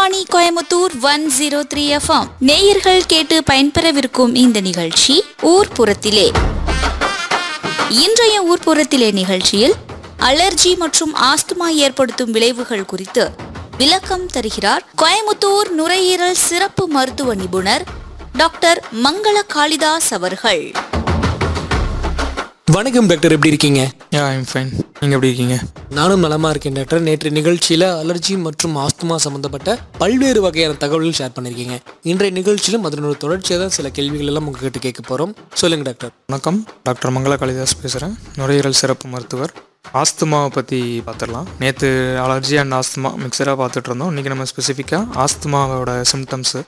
Akashvani Coimbatore one zero three FM நேயர்கள் கேட்டு பயன்பெறவிருக்கும் இந்த நிகழ்ச்சி ஊர்ப்புறத்திலே இன்றைய ஊர்ப்புறத்திலே நிகழ்ச்சியில் அலர்ஜி மற்றும் ஆஸ்துமா ஏற்படுத்தும் விளைவுகள் குறித்து விளக்கம் தருகிறார் கோயமுத்தூர் நுரையீரல் சிறப்பு மருத்துவ நிபுணர் டாக்டர் மங்கள காளிதாஸ் அவர்கள் வணக்கம் டாக்டர் எப்படி இருக்கீங்க யா ஐம் ஃபைன் நீங்கள் எப்படி இருக்கீங்க நானும் நலமா இருக்கேன் டாக்டர் நேற்று நிகழ்ச்சியில அலர்ஜி மற்றும் ஆஸ்துமா சம்பந்தப்பட்ட பல்வேறு வகையான தகவல்கள் ஷேர் பண்ணியிருக்கீங்க இன்றைய நிகழ்ச்சியிலும் அதனோட தொடர்ச்சியாக தான் சில கேள்விகள் எல்லாம் உங்ககிட்ட கேட்க போறோம் சொல்லுங்க டாக்டர் வணக்கம் டாக்டர் மங்கள காளிதாஸ் பேசுகிறேன் நுரையீரல் சிறப்பு மருத்துவர் ஆஸ்துமாவை பற்றி பார்த்துடலாம் நேற்று அலர்ஜி அண்ட் ஆஸ்துமா மிக்சராக பார்த்துட்டு இருந்தோம் இன்றைக்கி நம்ம ஸ்பெசிஃபிக்காக ஆஸ்துமாவோட சிம்டம்ஸு